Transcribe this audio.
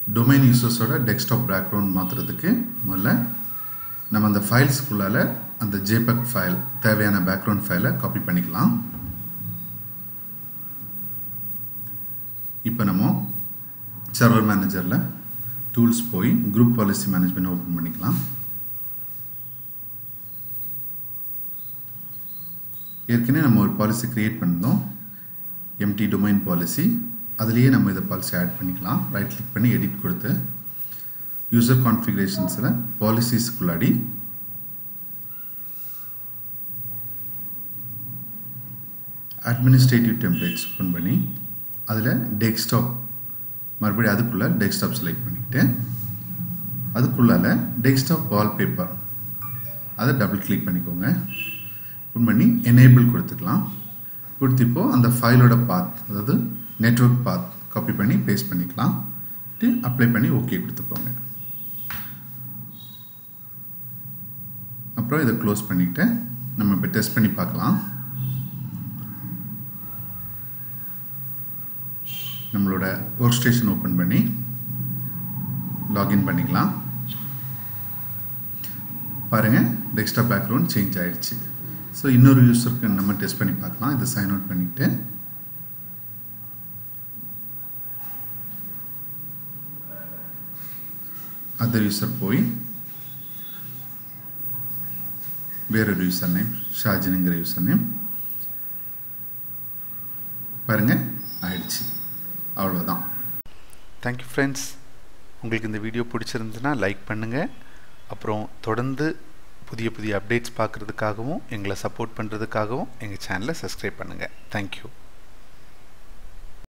domain யூசர்ஸோட desktop background மாற்றுறதுக்கு முதல்ல நம்ம அந்த ஃபைல்ஸ்க்குள்ளால அந்த ஜேபக் ஃபைல் தேவையான பேக்ரவுண்ட் ஃபைலை காப்பி பண்ணிக்கலாம் இப்போ நம்ம சர்வர் மேனேஜரில் டூல்ஸ் போய் குரூப் பாலிசி மேனேஜ்மெண்ட் ஓப்பன் பண்ணிக்கலாம் ஏற்கனவே நம்ம ஒரு பாலிசி க்ரியேட் பண்ணோம் எம்டி டொமைன் பாலிசி அதுலேயே நம்ம இதை பாலிசி ஆட் பண்ணிக்கலாம் ரைட் கிளிக் பண்ணி எடிட் கொடுத்து யூசர் கான்ஃபிகரேஷன்ஸில் பாலிசிஸ்க்குள்ளாடி அட்மினிஸ்ட்ரேட்டிவ் டெம்ப்ளேட்ஸ் ஓப்பன் பண்ணி அதில் டெஸ்க்டாப் மறுபடியும் அதுக்குள்ளே டெஸ்க்டாப் செலக்ட் பண்ணிக்கிட்டு அதுக்குள்ளால டெஸ்க்டாப் வால்பேப்பர் அதை டபுள் கிளிக் பண்ணிக்கோங்க ஓப்பன் பண்ணி எனேபிள் கொடுத்துக்கலாம் கொடுத்திப்போ அந்த ஃபைலோட பாத் அதாவது நெட்ஒர்க் பாத் காப்பி பண்ணி பேஸ்ட் பண்ணிக்கலாம் அப்ளை பண்ணி ஓகே கொடுத்துக்கோங்க அப்புறம் இதை க்ளோஸ் பண்ணிவிட்டு நம்ம இப்போ டெஸ்ட் பண்ணி பார்க்கலாம் நம்மளோட ஒர்க் ஸ்டேஷன் ஓப்பன் பண்ணி லாகின் பண்ணிக்கலாம் பாருங்கள் டெஸ்க்டாப் பேக்ரவுண்ட் சேஞ்ச் ஆகிடுச்சு ஸோ இன்னொரு யூஸருக்கு நம்ம டெஸ்ட் பண்ணி பார்க்கலாம் இதை சைன் அவுட் பண்ணிவிட்டு அதர் யூஸர் போய் வேறொரு யூசர் நேம் ஷாஜினுங்கிற யூசர் நேம் பாருங்கள் ஆயிடுச்சு அவ்வளோதான் தேங்க்யூ ஃப்ரெண்ட்ஸ் உங்களுக்கு இந்த வீடியோ பிடிச்சிருந்துச்சுன்னா லைக் பண்ணுங்கள் அப்புறம் தொடர்ந்து புதிய புதிய அப்டேட்ஸ் பார்க்குறதுக்காகவும் எங்களை சப்போர்ட் பண்ணுறதுக்காகவும் எங்கள் சேனலை சப்ஸ்கிரைப் பண்ணுங்கள் தேங்க்யூ